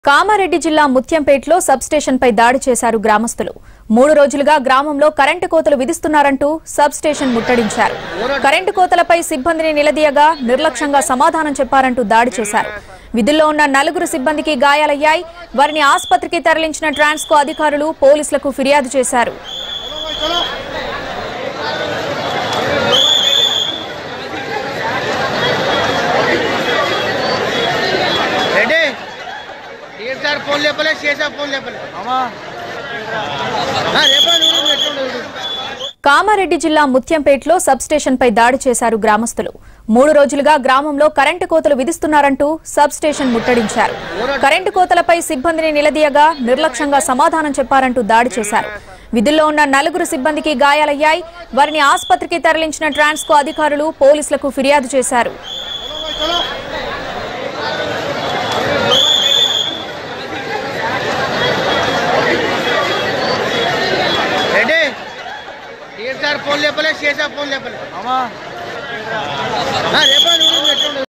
కామారెడ్డి జిల్లా ముత్యంపేటలో సబ్స్టేషన్పై దాడి చేశారు గ్రామస్తులు మూడు రోజులుగా గ్రామంలో కరెంటు కోతలు విధిస్తున్నారంటూ సబ్స్టేషన్ ముట్టడించారు కరెంటు కోతలపై సిబ్బందిని నిలదీయగా నిర్లక్ష్యంగా సమాధానం చెప్పారంటూ దాడి చేశారు విధుల్లో ఉన్న నలుగురు సిబ్బందికి గాయాలయ్యాయి వారిని ఆసుపత్రికి తరలించిన ట్రాన్స్కో అధికారులు పోలీసులకు ఫిర్యాదు చేశారు రెడీ టీఎం సార్ ఫోన్ లేపలే చేసా ఫోన్ లేపలే రేపా నువ్వు ఎట్లుండదు కామారెడ్డి జిల్లా ముత్యంపేటలో సబ్స్టేషన్పై దాడి చేశారు గ్రామస్తులు మూడు రోజులుగా గ్రామంలో కరెంటు కోతలు విధిస్తున్నారంటూ సబ్స్టేషన్ ముట్టడించారు కరెంటు కోతలపై సిబ్బందిని నిలదీయగా నిర్లక్ష్యంగా సమాధానం చెప్పారంటూ దాడి చేశారు విధుల్లో ఉన్న నలుగురు సిబ్బందికి గాయాలయ్యాయి వారిని ఆసుపత్రికి తరలించిన ట్రాన్స్కో అధికారులు పోలీసులకు ఫిర్యాదు చేశారు రెడీ టీఎం సార్ ఫోన్ లేపలే చేసా ఫోన్ లేపలే రేపా నువ్వు